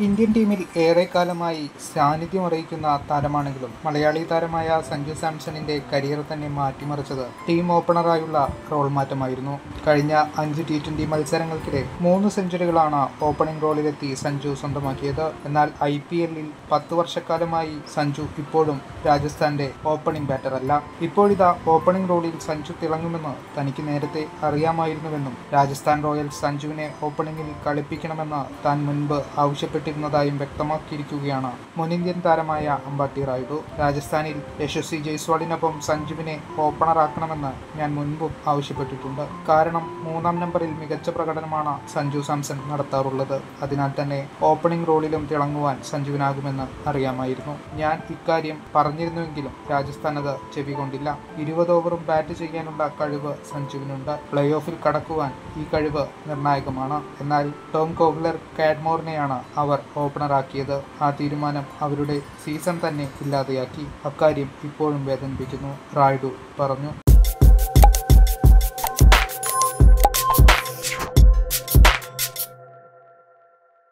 Indian ടീമിൽ ഏറെക്കാലമായി സാന്നിധ്യം അറിയിക്കുന്ന താരമാണെങ്കിലും മലയാളി താരമായ സഞ്ജു സാംസണിന്റെ കരിയർ തന്നെ മാറ്റിമറിച്ചത് ടീം ഓപ്പണറായുള്ള റോൾ മാറ്റമായിരുന്നു കഴിഞ്ഞ അഞ്ച് ടി ട്വന്റി മത്സരങ്ങൾക്കിടെ മൂന്ന് സെഞ്ചുറികളാണ് ഓപ്പണിംഗ് റോളിലെത്തി സഞ്ജു സ്വന്തമാക്കിയത് എന്നാൽ ഐ പി എല്ലിൽ പത്ത് വർഷക്കാലമായി സഞ്ജു ഇപ്പോഴും രാജസ്ഥാന്റെ ഓപ്പണിംഗ് ബാറ്റർ അല്ല ഇപ്പോഴിതാ ഓപ്പണിംഗ് റോളിൽ സഞ്ജു തിളങ്ങുമെന്ന് തനിക്ക് നേരത്തെ അറിയാമായിരുന്നുവെന്നും രാജസ്ഥാൻ റോയൽസ് സഞ്ജുവിനെ ഓപ്പണിംഗിൽ കളിപ്പിക്കണമെന്ന് താൻ മുൻപ് ആവശ്യപ്പെട്ടിരുന്നതായും വ്യക്തമാക്കിയിരിക്കുകയാണ് മുൻ ഇന്ത്യൻ താരമായ അമ്പാട്ടി റായുഡു രാജസ്ഥാനിൽ യശസ്വി ജയ്സ്വാളിനൊപ്പം സഞ്ജുവിനെ ഓപ്പണറാക്കണമെന്ന് ഞാൻ മുൻപും ആവശ്യപ്പെട്ടിട്ടുണ്ട് കാരണം മൂന്നാം നമ്പറിൽ മികച്ച പ്രകടനമാണ് സഞ്ജു സാംസൺ നടത്താറുള്ളത് അതിനാൽ തന്നെ ഓപ്പണിംഗ് റോളിലും തിളങ്ങുവാൻ സഞ്ജുവിനാകുമെന്ന് അറിയാമായിരുന്നു ഞാൻ ഇക്കാര്യം പറഞ്ഞിരുന്നുവെങ്കിലും രാജസ്ഥാൻ അത് ചെവികൊണ്ടില്ല ഇരുപത് ഓവറും ബാറ്റ് ചെയ്യാനുള്ള കഴിവ് സഞ്ജുവിനുണ്ട് പ്ലേ ഓഫിൽ കടക്കുവാൻ ഈ കഴിവ് നിർണായകമാണ് എന്നാൽ ടോം കോഗ്ലർ കാഡ്മോറിനെയാണ് അവർ ഓപ്പണറാക്കിയത് ആ തീരുമാനം അവരുടെ സീസൺ തന്നെ ഇല്ലാതെയാക്കി അക്കാര്യം ഇപ്പോഴും വേദനിപ്പിക്കുന്നു റായിഡു പറഞ്ഞു